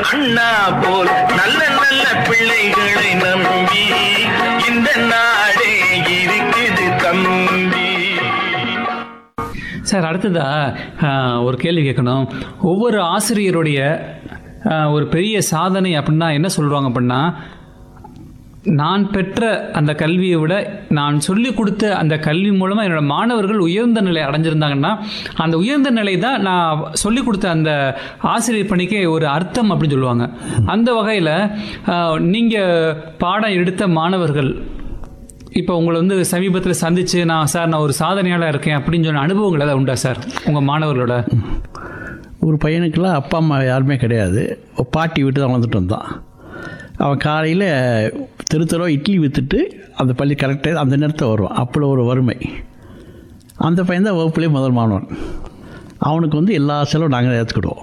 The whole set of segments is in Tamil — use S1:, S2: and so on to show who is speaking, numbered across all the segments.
S1: அண்ணா போல் நல்ல நல்ல பிள்ளைகளை நம்பி இந்த நாடே இருக்குது தம்பி
S2: சார் அடுத்ததா ஆஹ், ஒரு கேள்வி கேட்கணும் ஒவ்வொரு ஆசிரியருடைய ஆஹ், ஒரு பெரிய சாதனை அப்படின்னா என்ன சொல்லுவாங்க அப்படின்னா நான் பெற்ற அந்த கல்வியை விட நான் சொல்லிக் கொடுத்த அந்த கல்வி மூலமாக என்னோட மாணவர்கள் உயர்ந்த நிலை அடைஞ்சிருந்தாங்கன்னா அந்த உயர்ந்த நிலை தான் நான் சொல்லிக் கொடுத்த அந்த ஆசிரியர் பணிக்கு ஒரு அர்த்தம் அப்படின்னு சொல்லுவாங்க அந்த வகையில் நீங்கள் பாடம் எடுத்த மாணவர்கள் இப்போ உங்களை வந்து சமீபத்தில் சந்திச்சு நான் சார் நான் ஒரு சாதனையாளர் இருக்கேன் அப்படின்னு சொன்ன அனுபவங்கள் ஏதாவது உண்டா சார் உங்கள் மாணவர்களோட
S3: ஒரு பையனுக்கெல்லாம் அப்பா அம்மா யாருமே கிடையாது ஒரு பாட்டி விட்டு தான் வளர்ந்துட்டு வந்தான் அவன் காலையில் தெரு தெருவா இட்லி விற்றுட்டு அந்த பள்ளி கரெக்டாக அந்த நேரத்தில் வருவான் அப்படி ஒரு வறுமை அந்த பையன் தான் வகுப்புலேயே முதல் மாணவன் அவனுக்கு வந்து எல்லா செலவும் நாங்கள் ஏற்றுக்கிடுவோம்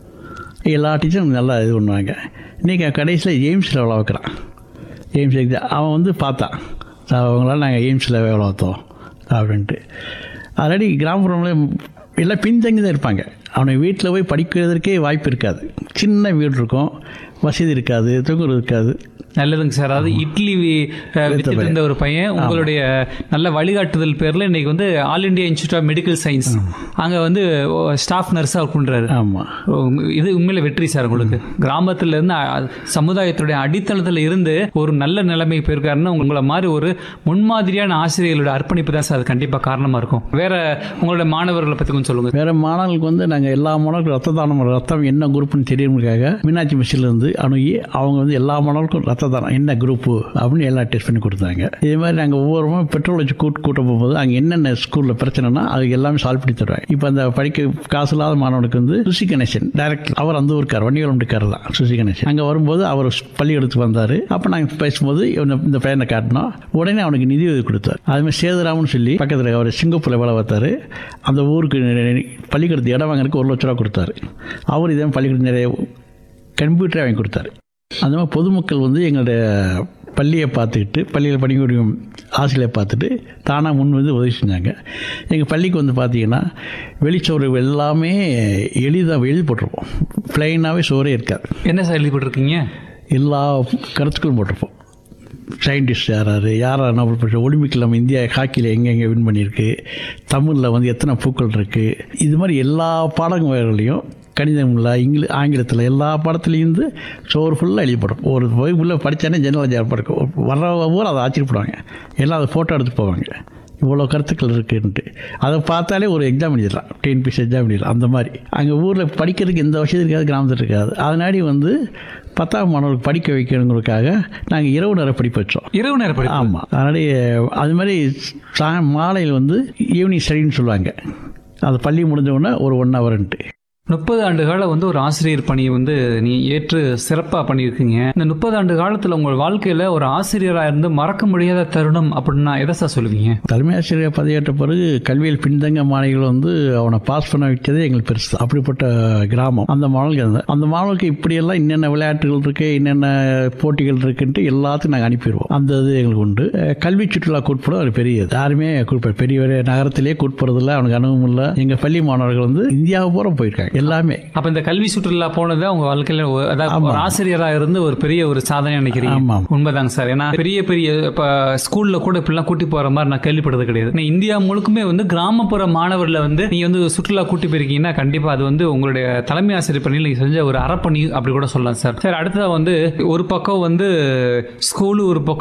S3: எல்லா டீச்சரும் நல்லா இது பண்ணுவாங்க இன்றைக்கி கடைசியில் எய்ம்ஸில் எவ்வளோ வைக்கிறான் எய்ம்ஸ் எக்ஸாம் அவன் வந்து பார்த்தான் சார் அவங்களால நாங்கள் எய்ம்ஸில் எவ்வளோ வைத்தோம் அப்படின்ட்டு ஆல்ரெடி கிராமப்புறம்ல எல்லாம் பின்தங்கி தான் இருப்பாங்க அவனை வீட்டில் போய் படிக்கிறதுக்கே வாய்ப்பு இருக்காது சின்ன வீடு இருக்கும் வசதி இருக்காது தூங்குறது இருக்காது
S2: நல்லதுங்க சார் அதாவது இட்லி வி- அஹ், வித்துட்டு இருந்த ஒரு பையன் உங்களுடைய நல்ல வழிகாட்டுதல் பேரில் இன்னைக்கு வந்து all India institute of medical science அங்கே வந்து ஸ்டாஃப் நர்ஸாக ஒர்க் பண்ணுறாரு
S3: ஆமாம்
S2: இது உண்மையில வெற்றி சார் உங்களுக்கு கிராமத்துல இருந்து அ- சமுதாயத்துடைய அடித்தளத்தில் இருந்து ஒரு நல்ல நிலைமை போயிருக்காருன்னா உங்களை மாதிரி ஒரு முன்மாதிரியான ஆசிரியர்களோட அர்ப்பணிப்பு தான் சார் அது கண்டிப்பாக காரணமாக இருக்கும் வேற உங்களோட மாணவர்களை பற்றி கொஞ்சம் சொல்லுங்க
S3: வேறு மாணவர்களுக்கு வந்து நாங்கள் எல்லா மாணவர்களுக்கும் ரத்த தானம் ரத்தம் என்ன குரூப்னு தெரியணுக்காக மீனாட்சி மிஷிலேருந்து அணுகி அவங்க வந்து எல்லா மாணவர்களுக்கும் ரத்த தானம் என்ன குரூப்பு அப்படின்னு எல்லாம் டெஸ்ட் பண்ணி கொடுத்தாங்க இதே மாதிரி நாங்கள் ஒவ்வொரு முறை பெட்ரோல் வச்சு கூட்டு கூட்ட போகும்போது அங்கே என்னென்ன ஸ்கூலில் பிரச்சனைனா அது எல்லாமே சால்வ் பண்ணி தருவாங்க இப்போ அந்த படிக்க காசு இல்லாத மாணவனுக்கு வந்து சுசி கணேசன் டைரக்டர் அவர் அந்த ஊருக்கார் வண்டிவளம்கார் தான் சுசி கணேசன் அங்கே வரும்போது அவர் பள்ளிக்கூடத்துக்கு வந்தார் அப்போ நாங்கள் பேசும்போது இவனை இந்த பையனை காட்டினோம் உடனே அவனுக்கு நிதி உதவி கொடுத்தார் அதுமாதிரி சேதுராமன் சொல்லி பக்கத்தில் அவர் சிங்கப்பூரில் வேலை பார்த்தாரு அந்த ஊருக்கு பள்ளிக்கூடத்து இடம் வாங்குறதுக்கு ஒரு லட்ச ரூபா கொடுத்தாரு அவர் இதே பள்ளிக்கூடம் நிறைய கம்ப்யூட்டரே வாங்கி கொடுத்தாரு அந்த மாதிரி பொதுமக்கள் வந்து எங்களுடைய பள்ளியை பார்த்துக்கிட்டு பள்ளியில் படிக்கக்கூடிய ஆசிரியரை பார்த்துட்டு தானாக முன் வந்து உதவி செஞ்சாங்க எங்கள் பள்ளிக்கு வந்து பார்த்தீங்கன்னா வெளிச்சோறு எல்லாமே எளிதாக எழுதி போட்டிருப்போம் ப்ளைனாகவே சோறே இருக்காது
S2: என்ன சார் எழுதிப்பட்டிருக்கீங்க
S3: எல்லா கருத்துக்களும் போட்டிருப்போம் சயின்டிஸ்ட் யாராரு யாரார் நோபல் பரிசு ஒலிம்பிக்கில் நம்ம இந்தியா ஹாக்கியில் எங்கெங்கே வின் பண்ணியிருக்கு தமிழில் வந்து எத்தனை பூக்கள் இருக்குது இது மாதிரி எல்லா பாடங்களையும் கணிதமில் இங்கிலீஷ் ஆங்கிலத்தில் எல்லா பாடத்துலேயும் இருந்து சோறு ஃபுல்லாக எழுதிப்படும் ஒரு வகுப்புள்ள படித்தானே ஜெனரல் ஏற்பாடு இருக்கும் வர்ற ஊர் அதை ஆச்சரியப்படுவாங்க எல்லாம் அதை ஃபோட்டோ எடுத்து போவாங்க இவ்வளோ கருத்துக்கள் இருக்குன்ட்டு அதை பார்த்தாலே ஒரு எக்ஸாம் எழுதிடலாம் டிஎன்பிசி எக்ஸாம் எழுதிடலாம் அந்த மாதிரி அங்கே ஊரில் படிக்கிறதுக்கு எந்த வசதி இருக்காது கிராமத்தில் இருக்காது அதனாடி வந்து பத்தாம் மாணவர்களுக்கு படிக்க வைக்கணுங்கிறதுக்காக நாங்கள் இரவு நேர படிப்பு வச்சோம்
S2: இரவு நேர படிப்பு
S3: ஆமாம் அதனால அது மாதிரி சா மாலையில் வந்து ஈவினிங் ஸ்டடின்னு சொல்லுவாங்க அது பள்ளி முடிஞ்ச உடனே ஒரு ஒன் ஹவர்ன்ட்டு
S2: முப்பது ஆண்டு காலம் வந்து ஒரு ஆசிரியர் பணியை வந்து நீ ஏற்று சிறப்பாக பண்ணியிருக்கீங்க இந்த முப்பது ஆண்டு காலத்தில் உங்கள் வாழ்க்கையில் ஒரு ஆசிரியராக இருந்து மறக்க முடியாத தருணம் அப்படின்னா எதை சார் சொல்லுவீங்க
S3: தலைமை ஆசிரியர் பதவியேற்ற பிறகு கல்வியில் பின்தங்க மாணவிகள் வந்து அவனை பாஸ் பண்ண வைக்கிறதே எங்களுக்கு பெருசு அப்படிப்பட்ட கிராமம் அந்த மாணவர்களுக்கு அந்த அந்த மாணவர்களுக்கு இப்படியெல்லாம் என்னென்ன விளையாட்டுகள் இருக்குது என்னென்ன போட்டிகள் இருக்குன்ட்டு எல்லாத்தையும் நாங்கள் அனுப்பிடுவோம் அந்த இது எங்களுக்கு உண்டு அஹ் கல்வி சுற்றுலா கூட்படம் ஒரு பெரிய இது. யாருமே கூட்ப பெரிய பெரிய நகரத்திலே கூட்படுறதில்ல அவனுக்கு அனுபவம் இல்லை எங்கள் பள்ளி மாணவர்கள் வந்து இந்தியாவை பூரா போயிருக்காங்க எல்லாமே
S2: அப்ப இந்த கல்வி சுற்றுலா போனது உங்க வாழ்க்கையில ஒரு- அதாவது ஒரு ஆசிரியரா இருந்து ஒரு பெரிய ஒரு சாதனை நினைக்கிறீங்க
S3: ஆமாம்.
S2: உண்மைதாங்க சார் ஏன்னா பெரிய பெரிய இப்ப ஸ்கூல்ல கூட இப்படிலாம் கூட்டி போற மாதிரி நான் கேள்விப்பட்டது கிடையாது ஆனா இந்தியா முழுக்குமே வந்து கிராமப்புற மாணவர்ல வந்து நீங்க வந்து சுற்றுலா கூட்டி போயிருக்கீங்கன்னா கண்டிப்பா அது வந்து உங்களுடைய தலைமை ஆசிரியர் பணியில் நீங்க செஞ்ச ஒரு அறப்பணி அப்படி கூட சொல்லலாம் சார் சார் அடுத்ததா வந்து ஒரு பக்கம் வந்து ஸ்கூலு ஒரு பக்கம்